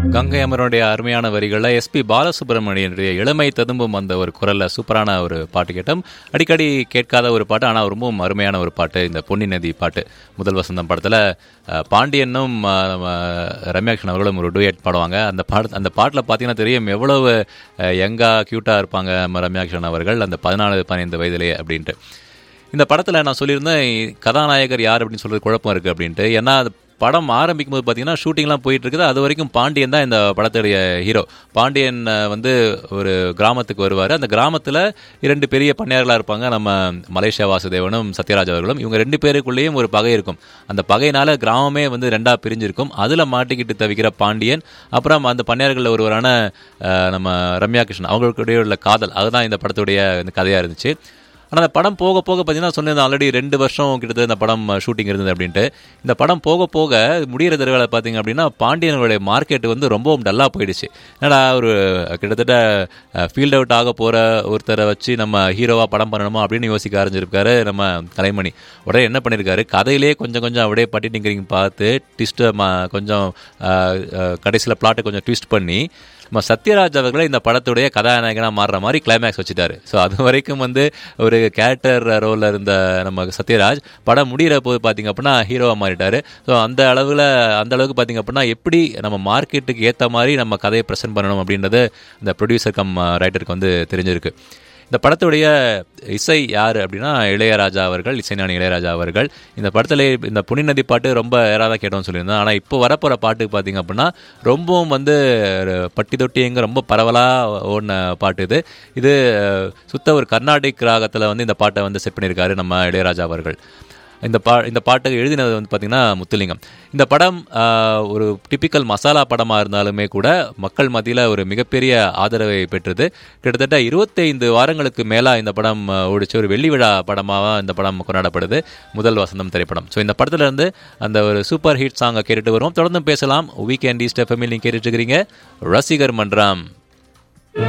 கங்கை அமரனுடைய அருமையான வரிகளில் எஸ்பி பாலசுப்ரமணியனுடைய இளமை ததும்பும் அந்த ஒரு குரலில் சூப்பரான ஒரு பாட்டு கேட்டோம் அடிக்கடி கேட்காத ஒரு பாட்டு ஆனால் ரொம்பவும் அருமையான ஒரு பாட்டு இந்த பொன்னி நதி பாட்டு முதல் வசந்தம் படத்தில் பாண்டியனும் அஹ், நம்ம ரம்யா கிருஷ்ணன் அவர்களும் ஒரு டூயட் பாடுவாங்க அந்த பாட்டு அந்த பாட்டில் பார்த்தீங்கன்னா தெரியும் எவ்வளவு யங்கா க்யூட்டாக இருப்பாங்க நம்ம ரம்யா கிருஷ்ணன் அவர்கள் அந்த பதினாலு பதினைந்து வயதிலேயே அப்படின்ட்டு இந்த படத்தில் நான் சொல்லியிருந்தேன் கதாநாயகர் யார் அப்படின்னு சொல்றது குழப்பம் இருக்குது அப்படின்ட்டு ஏன்னா அது படம் ஆரம்பிக்கும் போது பார்த்தீங்கன்னா ஷூட்டிங்லாம் போயிட்டு இருக்குது அது வரைக்கும் பாண்டியன் தான் இந்த படத்துடைய ஹீரோ பாண்டியன் அஹ், வந்து ஒரு கிராமத்துக்கு வருவார் அந்த கிராமத்தில் இரண்டு பெரிய பண்ணையார்களாக இருப்பாங்க நம்ம மலேசியா வாசுதேவனும் சத்யராஜ் அவர்களும் இவங்க ரெண்டு பேருக்குள்ளேயும் ஒரு பகை இருக்கும் அந்த பகையினால கிராமமே வந்து ரெண்டா பிரிஞ்சிருக்கும் அதில் மாட்டிக்கிட்டு தவிக்கிற பாண்டியன் அப்புறம் அந்த பண்ணையார்களில் ஒருவரான அஹ், நம்ம ரம்யா கிருஷ்ணன் அவங்களுடைய உள்ள காதல் அதுதான் இந்த படத்துடைய இந்த கதையாக இருந்துச்சு ஆனால் அந்த படம் போக போக பார்த்தீங்கன்னா சொன்னது ஆல்ரெடி ரெண்டு வருஷம் கிட்டத்தட்ட இந்த படம் ஷூட்டிங் இருந்தது அப்படின்ட்டு இந்த படம் போக போக முடியிற தடவை பார்த்தீங்க அப்படின்னா பாண்டியனுடைய மார்க்கெட் வந்து ரொம்பவும் டல்லாக போயிடுச்சு என்னடா ஒரு கிட்டத்தட்ட ஃபீல்ட் அவுட் ஆக போகிற ஒருத்தரை வச்சு நம்ம ஹீரோவாக படம் பண்ணணுமா அப்படின்னு யோசிக்க ஆரம்பிச்சிருக்காரு நம்ம கலைமணி உடனே என்ன பண்ணியிருக்காரு கதையிலே கொஞ்சம் கொஞ்சம் அப்படியே பட்டி டிங்கரிங் பார்த்து ட்விஸ்ட்டை கொஞ்சம் கடைசியில் பிளாட்டை கொஞ்சம் ட்விஸ்ட் பண்ணி நம்ம சத்யராஜ் அவர்களை இந்த படத்துடைய கதாநாயகனாக மாறுற மாதிரி கிளைமேக்ஸ் வச்சுட்டாரு ஸோ அது வரைக்கும் வந்து ஒரு கேரக்டர் ரோலில் இருந்த நம்ம சத்யராஜ் படம் முடிகிற போது பார்த்தீங்க அப்படின்னா ஹீரோவாக மாறிட்டாரு ஸோ அந்த அளவில் அந்த அளவுக்கு பார்த்தீங்க அப்படின்னா எப்படி நம்ம மார்க்கெட்டுக்கு ஏற்ற மாதிரி நம்ம கதையை ப்ரெசென்ட் பண்ணணும் அப்படின்றது இந்த ப்ரொடியூசர் கம் ரைட்டருக்கு வந்து தெரிஞ்சிருக்கு இந்த படத்துடைய இசை யார் அப்படின்னா இளையராஜா அவர்கள் இசைஞானி இளையராஜா அவர்கள் இந்த படத்துல இந்த புனி நதி பாட்டு ரொம்ப ஏறாத கேட்டோம்னு சொல்லியிருந்தேன் ஆனால் இப்போ வரப்போகிற பாட்டுக்கு பார்த்தீங்க அப்படின்னா ரொம்பவும் வந்து ஒரு பட்டி தொட்டிங்க ரொம்ப பரவலாக ஓடின பாட்டு இது இது சுத்த ஒரு கர்நாடிக் ராகத்தில் வந்து இந்த பாட்டை வந்து செட் பண்ணியிருக்காரு நம்ம இளையராஜா அவர்கள் இந்த பா இந்த பாட்டை எழுதினது வந்து பார்த்திங்கன்னா முத்துலிங்கம் இந்த படம் ஆஹ், ஒரு டிப்பிக்கல் மசாலா படமாக இருந்தாலுமே கூட மக்கள் மத்தியில் ஒரு மிகப்பெரிய ஆதரவை பெற்றது கிட்டத்தட்ட இருபத்தைந்து வாரங்களுக்கு மேலாக இந்த படம் ஆஹ், ஓடிச்சு ஒரு வெள்ளி விழா படமாக இந்த படம் கொண்டாடப்படுது முதல் வசந்தம் திரைப்படம் ஸோ இந்த படத்துல இருந்து அந்த ஒரு சூப்பர் ஹிட் சாங்கை கேட்டுட்டு வருவோம் தொடர்ந்து பேசலாம் வீக்கெண்ட் ஈஸ்ட் எஃப்எம்மில் நீங்கள் கேட்டுட்டு இருக்கிறீங்க ரசிகர் மன்றம்